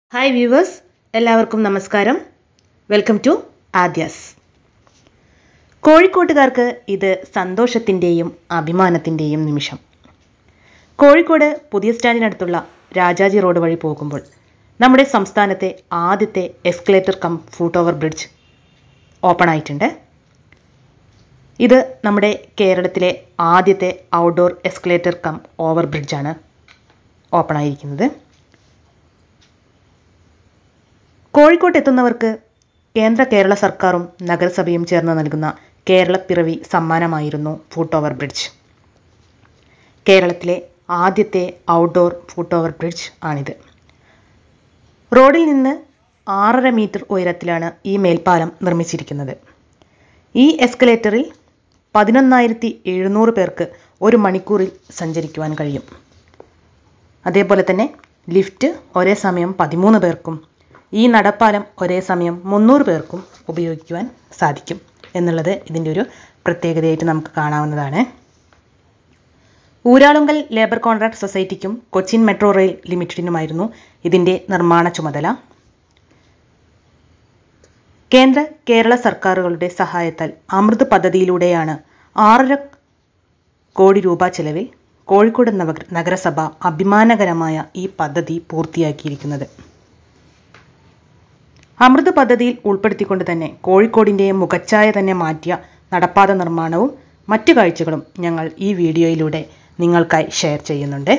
hi viewers എല്ലാവർക്കും നമസ്കാരം welcome to ആദ്യാസ് കോഴിക്കോട്ടുകാർക്ക് ഇത് സന്തോഷത്തിൻ്റെയും അഭിമാനത്തിൻ്റെയും നിമിഷം കോഴിക്കോട് പുതിയ സ്റ്റാൻഡിനടുത്തുള്ള രാജാജി റോഡ് വഴി പോകുമ്പോൾ നമ്മുടെ സംസ്ഥാനത്തെ ആദ്യത്തെ escalator cum foot over bridge open ആയിട്ടുണ്ട് ഇത് നമ്മുടെ കേരളത്തിലെ ആദ്യത്തെ ഔട്ട്ഡോർ എസ്കലേറ്റർ കം ഓവർ ബ്രിഡ്ജാണ് ഓപ്പൺ ആയിരിക്കുന്നത് കോഴിക്കോട്ട് എത്തുന്നവർക്ക് കേന്ദ്ര കേരള സർക്കാരും നഗരസഭയും ചേർന്ന് നൽകുന്ന കേരളപ്പിറവി സമ്മാനമായിരുന്നു ഫൂട്ട് ഓവർ ബ്രിഡ്ജ് കേരളത്തിലെ ആദ്യത്തെ ഔട്ട്ഡോർ ഫൂട്ട് ഓവർ ബ്രിഡ്ജ് ആണിത് റോഡിൽ നിന്ന് ആറര മീറ്റർ ഉയരത്തിലാണ് ഈ മേൽപ്പാലം നിർമ്മിച്ചിരിക്കുന്നത് ഈ എസ്കലേറ്ററിൽ പതിനൊന്നായിരത്തി എഴുന്നൂറ് പേർക്ക് ഒരു മണിക്കൂറിൽ സഞ്ചരിക്കുവാൻ കഴിയും അതേപോലെ തന്നെ ലിഫ്റ്റ് ഒരേ സമയം പതിമൂന്ന് പേർക്കും ഈ നടപ്പാലം ഒരേ സമയം മുന്നൂറ് പേർക്കും ഉപയോഗിക്കുവാൻ സാധിക്കും എന്നുള്ളത് ഇതിൻ്റെ ഒരു പ്രത്യേകതയായിട്ട് നമുക്ക് കാണാവുന്നതാണ് ഊരാളുങ്കൽ ലേബർ കോൺട്രാക്ട് സൊസൈറ്റിക്കും കൊച്ചിൻ മെട്രോ റെയിൽ ലിമിറ്റഡിനുമായിരുന്നു ഇതിൻ്റെ നിർമ്മാണ ചുമതല കേന്ദ്ര കേരള സർക്കാരുകളുടെ സഹായത്താൽ അമൃത് പദ്ധതിയിലൂടെയാണ് ആറര കോടി രൂപ ചെലവിൽ കോഴിക്കോട് നഗര നഗരസഭ അഭിമാനകരമായ ഈ പദ്ധതി പൂർത്തിയാക്കിയിരിക്കുന്നത് അമൃത് പദ്ധതിയിൽ ഉൾപ്പെടുത്തിക്കൊണ്ട് തന്നെ കോഴിക്കോടിൻ്റെ മുഖച്ഛായ തന്നെ മാറ്റിയ നടപ്പാത നിർമ്മാണവും മറ്റു കാഴ്ചകളും ഞങ്ങൾ ഈ വീഡിയോയിലൂടെ നിങ്ങൾക്കായി ഷെയർ ചെയ്യുന്നുണ്ട്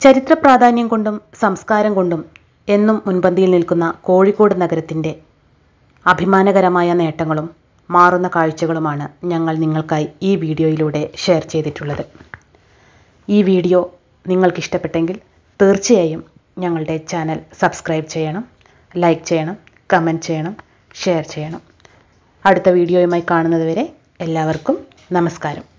ചരിത്ര പ്രാധാന്യം കൊണ്ടും സംസ്കാരം കൊണ്ടും എന്നും മുൻപന്തിയിൽ നിൽക്കുന്ന കോഴിക്കോട് നഗരത്തിൻ്റെ അഭിമാനകരമായ നേട്ടങ്ങളും മാറുന്ന കാഴ്ചകളുമാണ് ഞങ്ങൾ നിങ്ങൾക്കായി ഈ വീഡിയോയിലൂടെ ഷെയർ ചെയ്തിട്ടുള്ളത് ഈ വീഡിയോ നിങ്ങൾക്കിഷ്ടപ്പെട്ടെങ്കിൽ തീർച്ചയായും ഞങ്ങളുടെ ചാനൽ സബ്സ്ക്രൈബ് ചെയ്യണം ലൈക്ക് ചെയ്യണം കമൻറ്റ് ചെയ്യണം ഷെയർ ചെയ്യണം അടുത്ത വീഡിയോയുമായി കാണുന്നതുവരെ എല്ലാവർക്കും നമസ്കാരം